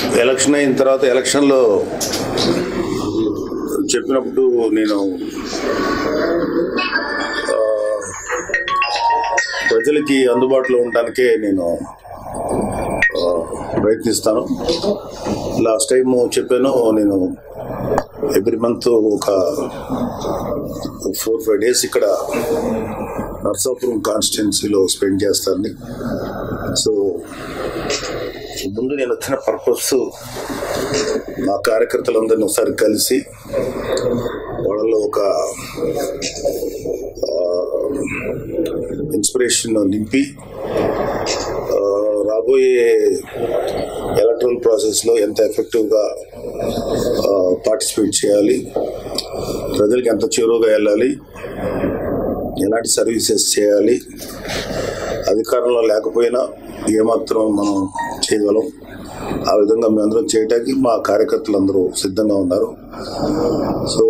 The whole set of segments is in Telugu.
ఎలక్షన్ అయిన తర్వాత ఎలక్షన్లో చెప్పినప్పుడు నేను ఆ, ప్రజలకి అందుబాటులో ఉండడానికే నేను ఆ, ప్రయత్నిస్తాను లాస్ట్ టైం చెప్పాను నేను ఎవ్రీ మంత్ ఒక ఫోర్ ఫైవ్ డేస్ ఇక్కడ నర్సాపురం కాన్స్టిట్యున్సీలో స్పెండ్ చేస్తానని సో ముందు నేను వచ్చిన పర్పస్ మా కార్యకర్తలందరినీ ఒకసారి కలిసి వాళ్ళలో ఒక ఇన్స్పిరేషన్ నింపి ఆ, రాబోయే ఎలక్ట్రల్ ప్రాసెస్లో ఎంత ఎఫెక్టివ్గా పార్టిసిపేట్ చేయాలి ప్రజలకు ఎంత చేరువుగా వెళ్ళాలి ఎలాంటి సర్వీసెస్ చేయాలి అధికారంలో లేకపోయినా ఏమాత్రం మనం చేయగలం ఆ విధంగా మేమందరం చేయడానికి మా కార్యకర్తలు సిద్ధంగా ఉన్నారు సో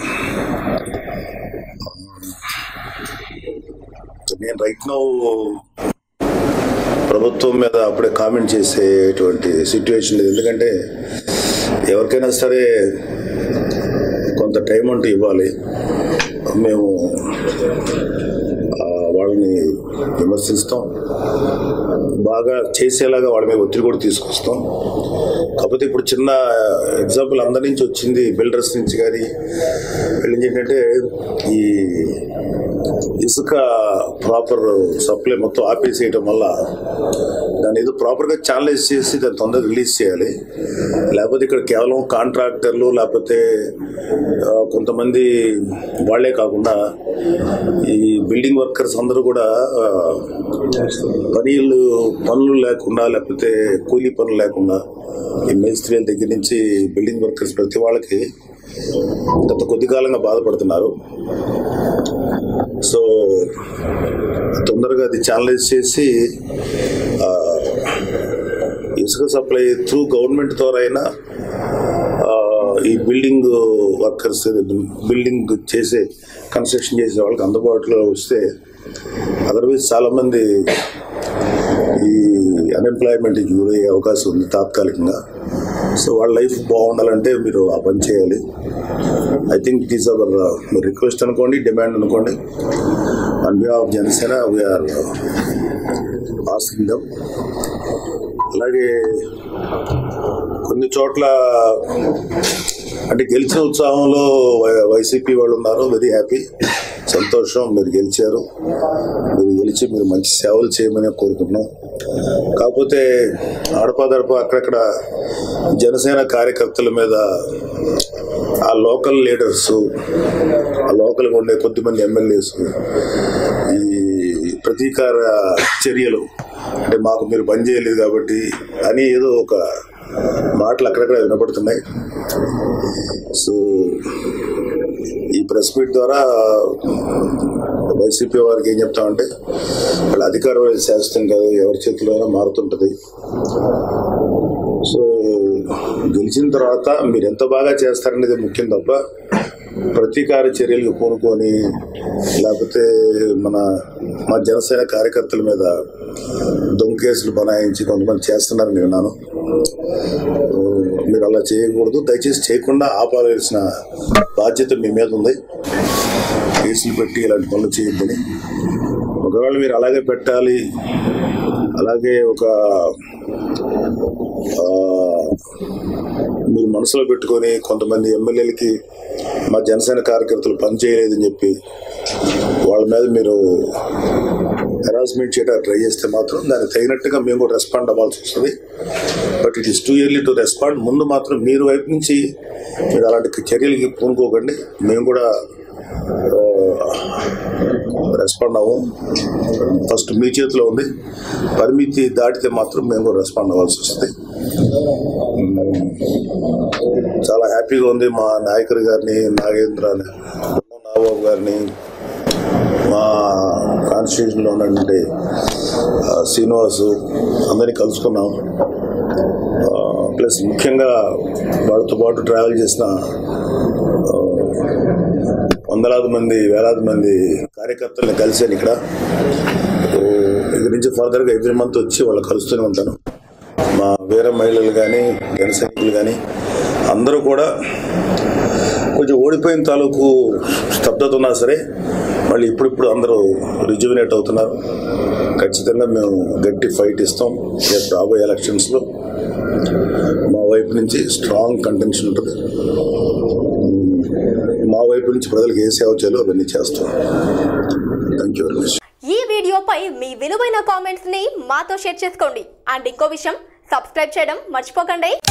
నేను రైట్ నో ప్రభుత్వం మీద అప్పుడే కామెంట్ చేసేటువంటి సిచ్యువేషన్ లేదు ఎందుకంటే ఎవరికైనా సరే కొంత టైం అంటూ ఇవ్వాలి మేము ఆ, వాళ్ళని విమర్శిస్తాం బాగా చేసేలాగా వాళ్ళ మీద ఒత్తిడి కూడా తీసుకొస్తాం కాకపోతే ఇప్పుడు చిన్న ఎగ్జాంపుల్ అందరి నుంచి వచ్చింది బిల్డర్స్ నుంచి కానీ వీళ్ళు ఏంటంటే ఈ ఇసుక ప్రాపర్ సప్లై మొత్తం ఆపేసేయటం వల్ల దాన్ని ఏదో ప్రాపర్గా ఛానలైజ్ చేసి దాన్ని తొందరగా రిలీజ్ చేయాలి లేకపోతే ఇక్కడ కేవలం కాంట్రాక్టర్లు లేకపోతే ఆ, కొంతమంది వాళ్ళే కాకుండా ఈ బిల్డింగ్ వర్కర్స్ అందరూ కూడా ఆ, పనీళ్ళు పనులు లేకుండా లేకపోతే కూలీ పనులు లేకుండా ఈ మేస్త్రీల దగ్గర నుంచి బిల్డింగ్ వర్కర్స్ ప్రతి వాళ్ళకి గత కొద్ది కాలంగా బాధపడుతున్నారు సో తొందరగా అది ఛానలైజ్ చేసి ఆ, ఇసుక సప్లై త్రూ గవర్నమెంట్ ద్వారా అయినా ఆ, ఈ బిల్డింగ్ వర్కర్స్ బిల్డింగ్ చేసే కన్స్ట్రక్షన్ చేసే వాళ్ళకి అందుబాటులో వస్తే అదర్వైజ్ చాలామంది ఈ అన్ఎంప్లాయ్మెంట్కి గురయ్యే అవకాశం ఉంది తాత్కాలికంగా సో వాళ్ళ లైఫ్ బాగుండాలంటే మీరు ఆ పని చేయాలి I think it is our request అనుకోండి డిమాండ్ అనుకోండి on behalf of Janasena we are asking them అలాగే కొన్ని చోట్ల అంటే గెలిచిన ఉత్సాహంలో వై- వైసీపీ వాళ్ళు ఉన్నారు వెరీ హ్యాపీ సంతోషం మీరు గెలిచారు మీరు గెలిచి మీరు మంచి సేవలు చేయమని కోరుకుంటున్నాం కాకపోతే అడపాదడప అక్కడక్కడ జనసేన కార్యకర్తల మీద ఆ లోకల్ లీడర్స్ ఆ లోకల్గా ఉండే కొద్దిమంది ఎమ్మెల్యేస్ ఈ ప్రతీకార చర్యలు అంటే మాకు మీరు పని చేయలేదు కాబట్టి అని ఏదో ఒక మాటలు అక్కడక్కడ వినపడుతున్నాయి సో ఈ ప్రెస్ మీట్ ద్వారా వైసీపీ వారికి ఏం చెప్తామంటే వాళ్ళ అధికారం అనేది శాశ్వతం కాదు ఎవరి చేతిలో అయినా మారుతుంటుంది సో గెలిచిన తర్వాత మీరు ఎంత బాగా చేస్తారనేది ముఖ్యం తప్ప ప్రతీకార చర్యలకు పూనుకొని లేకపోతే మన మా జనసేన కార్యకర్తల మీద దొంగ కేసులు బనాయించి కొంతమంది చేస్తున్నారని నేను విన్నాను ఆ, మీరు అలా చేయకూడదు దయచేసి చేయకుండా ఆపాల్సిన బాధ్యత మీ మీద ఉంది కేసులు పెట్టి ఇలాంటి పనులు చేయొద్దని ఒకవేళ మీరు అలాగే పెట్టాలి అలాగే ఒక ఆ, మీరు మనసులో పెట్టుకొని కొంతమంది ఎమ్మెల్యేలకి మా జనసేన కార్యకర్తలు పనిచేయలేదని చెప్పి వాళ్ళ మీద మీరు హెరాస్మెంట్ చేయడానికి ట్రై చేస్తే మాత్రం దానికి తగినట్టుగా మేము కూడా రెస్పాండ్ అవ్వాల్సి వస్తుంది but it is too early to respond ముందు మాత్రం మీరు వైపు నుంచి మీరు అలాంటి చర్యలకి పూనుకోకండి మేము కూడా రెస్పాండ్ అవ్వం ఫస్ట్ మీ చేతిలో ఉంది పరిమితి దాటితే మాత్రం మేము కూడా రెస్పాండ్ అవ్వాల్సి వస్తుంది చాలా హ్యాపీగా ఉంది మా నాయకుడు గారిని నాగేంద్ర నాగబాబు గారిని మా కాన్స్టిట్యూషన్లో ఉన్నటువంటి ఆ, శ్రీనివాసు అందరినీ కలుసుకున్నాం ప్లస్ ముఖ్యంగా వాళ్ళతో పాటు ట్రావెల్ చేసిన ఆ, వందలాది మంది వేలాది మంది కార్యకర్తలను కలిశాను ఇక్కడ సో, ఇక్కడి నుంచి ఫర్దర్గా ఎవ్రీ మంత్ వచ్చి వాళ్ళు కలుస్తూనే ఉంటాను మా వేరే మహిళలు కానీ జన సైనికులు కానీ అందరూ కూడా కొంచెం ఓడిపోయిన తాలూకు స్తబ్దత ఉన్నా సరే మళ్ళీ ఇప్పుడిప్పుడు అందరూ రిజ్యువినేట్ అవుతున్నారు ఖచ్చితంగా మేము గట్టి ఫైట్ ఇస్తాం రేపు రాబోయే ఎలక్షన్స్లో మా వైపు నుంచి స్ట్రాంగ్ కంటెన్షన్ ఉంటుంది మా వైపు నుంచి ప్రజలకు ఏ సేవ చేయాలో అవన్నీ చేస్తాం థ్యాంక్ యూ వెరీ మచ్ ఈ వీడియోపై మీ విలువైన కామెంట్స్ ని మాతో షేర్ చేసుకోండి అండ్ ఇంకో విషయం సబ్స్క్రైబ్ చేయడం మర్చిపోకండి